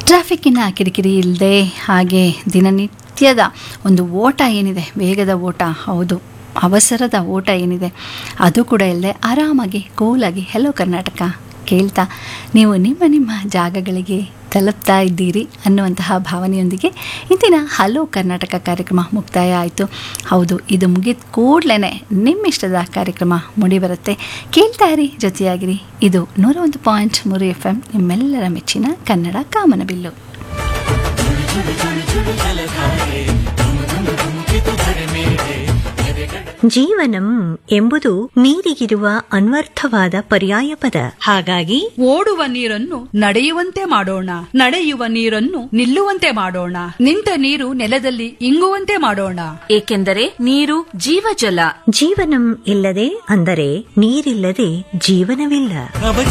ಟ್ರಾಫಿಕ್ಕಿನ ಕಿರಿಕಿರಿ ಇಲ್ಲದೆ ಹಾಗೆ ದಿನನಿತ್ಯದ ಒಂದು ಓಟ ಏನಿದೆ ವೇಗದ ಓಟ ಹೌದು ಅವಸರದ ಓಟ ಏನಿದೆ ಅದು ಕೂಡ ಇಲ್ಲದೆ ಆರಾಮಾಗಿ ಕೂಲಾಗಿ ಹೆಲೋ ಕರ್ನಾಟಕ ಕೇಳ್ತಾ ನೀವು ನಿಮ್ಮ ನಿಮ್ಮ ಜಾಗಗಳಿಗೆ ತಲುಪ್ತಾ ಇದ್ದೀರಿ ಅನ್ನುವಂತಹ ಭಾವನೆಯೊಂದಿಗೆ ಇಂದಿನ ಹಲೋ ಕರ್ನಾಟಕ ಕಾರ್ಯಕ್ರಮ ಮುಕ್ತಾಯ ಆಯಿತು ಹೌದು ಇದು ಮುಗಿದ ಕೂಡಲೇ ನಿಮ್ಮಿಷ್ಟದ ಕಾರ್ಯಕ್ರಮ ಮುಡಿಬರುತ್ತೆ ಕೇಳ್ತಾ ಇರಿ ಜೊತೆಯಾಗಿರಿ ಇದು ನೂರ ಒಂದು ಪಾಯಿಂಟ್ ಮೂರು ಎಫ್ ಎಂ ನಿಮ್ಮೆಲ್ಲರ ಮೆಚ್ಚಿನ ಕನ್ನಡ ಕಾಮನಬಿಲ್ಲು ಜೀವನಂ ಎಂಬುದು ನೀರಿಗಿರುವ ಅನ್ವರ್ಥವಾದ ಪರ್ಯಾಯ ಪದ ಹಾಗಾಗಿ ಓಡುವ ನೀರನ್ನು ನಡೆಯುವಂತೆ ಮಾಡೋಣ ನಡೆಯುವ ನೀರನ್ನು ನಿಲ್ಲುವಂತೆ ಮಾಡೋಣ ನಿಂತ ನೀರು ನೆಲದಲ್ಲಿ ಇಂಗುವಂತೆ ಮಾಡೋಣ ಏಕೆಂದರೆ ನೀರು ಜೀವಜಲ ಜೀವನಂ ಇಲ್ಲದೆ ಅಂದರೆ ನೀರಿಲ್ಲದೆ ಜೀವನವಿಲ್ಲ